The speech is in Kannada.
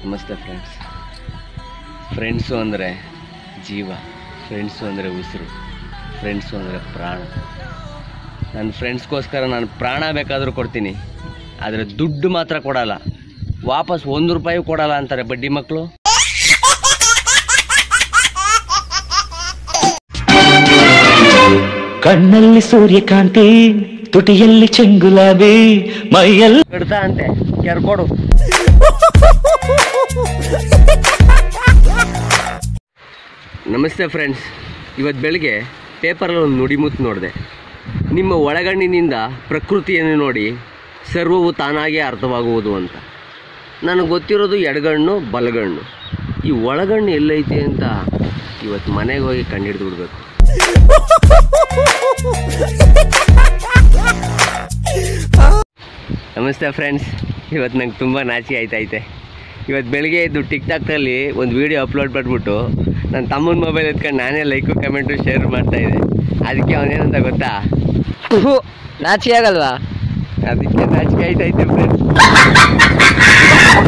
ನಮಸ್ತೆ ಫ್ರೆಂಡ್ಸ್ ಫ್ರೆಂಡ್ಸು ಅಂದರೆ ಜೀವ ಫ್ರೆಂಡ್ಸು ಅಂದರೆ ಉಸಿರು ಫ್ರೆಂಡ್ಸು ಅಂದರೆ ಪ್ರಾಣ ನನ್ನ ಫ್ರೆಂಡ್ಸ್ಗೋಸ್ಕರ ನಾನು ಪ್ರಾಣ ಬೇಕಾದರೂ ಕೊಡ್ತೀನಿ ಆದರೆ ದುಡ್ಡು ಮಾತ್ರ ಕೊಡಲ್ಲ ವಾಪಸ್ ಒಂದು ರೂಪಾಯಿ ಕೊಡಲ್ಲ ಅಂತಾರೆ ಬಡ್ಡಿ ಮಕ್ಕಳು ಕಣ್ಣಲ್ಲಿ ಸೂರ್ಯಕಾಂತಿ ತುಟಿಯಲ್ಲಿ ಚೆಂಗುಲಾಬಿ ಮೈಯಲ್ಲಿ ಕಡ್ತಾ ಅಂತೆ ಕೆರ್ಕೊಡು ನಮಸ್ತೆ ಫ್ರೆಂಡ್ಸ್ ಇವತ್ತು ಬೆಳಗ್ಗೆ ಪೇಪರಲ್ಲಿ ಒಂದು ನುಡಿಮುತ್ತು ನೋಡಿದೆ ನಿಮ್ಮ ಒಳಗಣ್ಣಿನಿಂದ ಪ್ರಕೃತಿಯನ್ನು ನೋಡಿ ಸರ್ವವು ತಾನಾಗೇ ಅರ್ಥವಾಗುವುದು ಅಂತ ನನಗೆ ಗೊತ್ತಿರೋದು ಎಡಗಣ್ಣು ಬಲಗಣ್ಣು ಈ ಒಳಗಣ್ಣು ಎಲ್ಲೈತೆ ಅಂತ ಇವತ್ತು ಮನೆಗೆ ಹೋಗಿ ಕಂಡಿಡ್ದು ಬಿಡ್ಬೇಕು ನಮಸ್ತೆ ಫ್ರೆಂಡ್ಸ್ ಇವತ್ತು ನಂಗೆ ತುಂಬ ನಾಚಿಕೆ ಆಯ್ತೈತೆ ಇವತ್ತು ಬೆಳಿಗ್ಗೆ ಎದ್ದು ಟಿಕ್ಟಾಕ್ನಲ್ಲಿ ಒಂದು ವೀಡಿಯೋ ಅಪ್ಲೋಡ್ ಮಾಡಿಬಿಟ್ಟು ನನ್ನ ತಮ್ಮನ ಮೊಬೈಲ್ ಎತ್ಕೊಂಡು ನಾನೇ ಲೈಕು ಕಮೆಂಟು ಶೇರ್ ಮಾಡ್ತಾಯಿದ್ದೆ ಅದಕ್ಕೆ ಅವನೇನಂತ ಗೊತ್ತಾ ನಾಚಿಕೆ ಆಗಲ್ವಾ ಅದಕ್ಕೆ ನಾಚಿಕೆ ಆಯ್ತೈತೆ ಫ್ರೆಂಡ್ಸ್